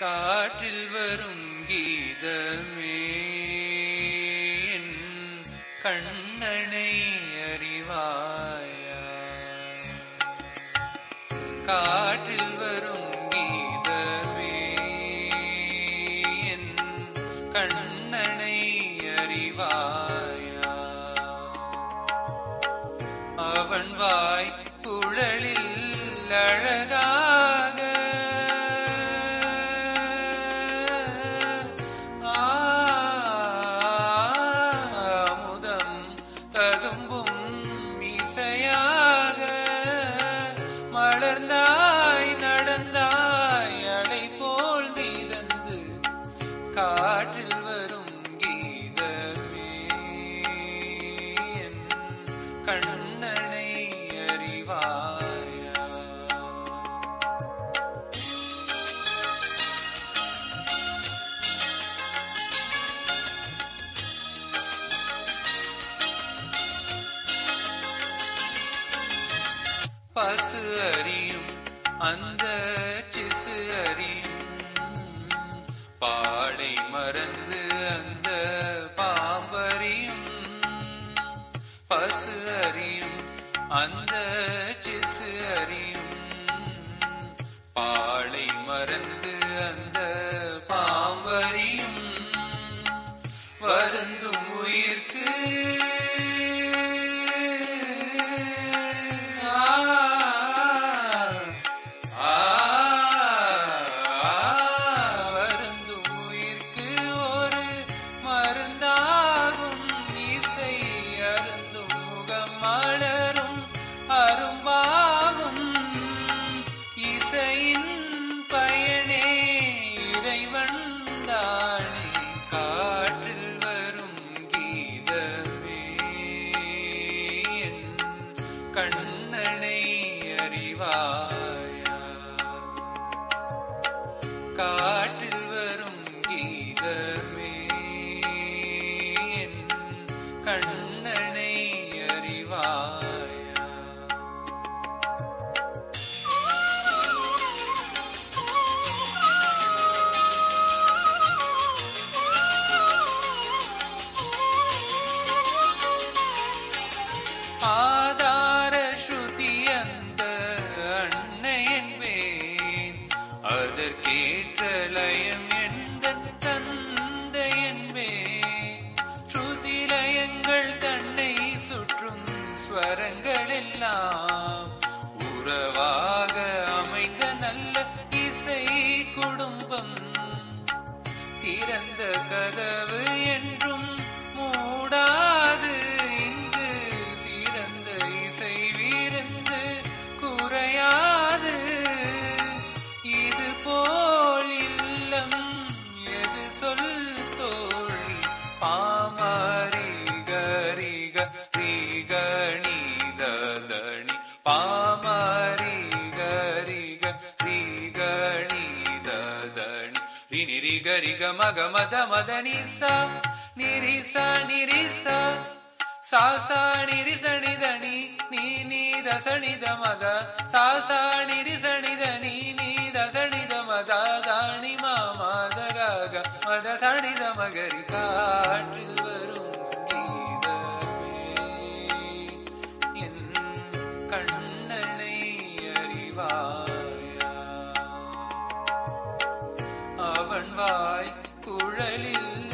காற்றில் வரும் கீதமே என் கண்ணனை அறிவாயா காற்றில் வரும் கீதமே என் கண்ணனை அறிவாயா அவன் வாய் குழலில் அழகாக ஆமுதம் ததும்பும் இசையாக மலர்ந்தாய் நடந்தாய் அலை போல் மீதந்து காற்றில் வரும் கீதமே என் கண்ணனை அறிவாயா பசு அறியும் அந்த சிசு அறியும் பாடை மறந்து அந்த பாம்பறியும் பசு அறியும் அந்த சிசு அறியும் பாடை மறந்து அந்த பாம்பறியும் வருந்தும் உயிர்க்கு ஆ, ஆ, வருந்தும் உயிர்க்கு ஒரு மருந்தாகும் இசை அருந்தும் முகம் மலரும் அரும்பாகும் இசையின் பயனே இறைவன் தானே காற்றில் வரும் கீதமே என் கண்ணனை அறிவாயா காற்றில் வரும் கீதமே என் கண்ணனை அறிவாயா ஆதார ஸ்ருதி அந்த அன்னை என்பேன் அதற்கேற்ற லயம் எந்த தந்தை என்பேன் ஸ்ருதி லயங்கள் தன்னை சுற்றும் ஸ்வரங்கள் எல்லாம் உறவாக அமைந்த நல்ல இசை குடும்பம் திறந்த கதவு என்றும் மூடாது இங்கு சிறந்த இசை விருந்து குறையாது இது போல் இல்லம் எது சொல் தோழி பாமரி கரிக ரீகணிதனி பாமரி கரிக ரீகணிதனி ரினிரி கரிக மக மத மத நிசா நிரிசா நிரிசா சாசா நிரிசணிதனி நீ நீ தசணித மத சாசா நிரிசணிதனி நீ தசணித மத தாணி மாமத கக மத சணித மகரி காற்றில் வரும் கீதமே என் கண்ணனை அறிவாயா அவன் வாய் குழலில்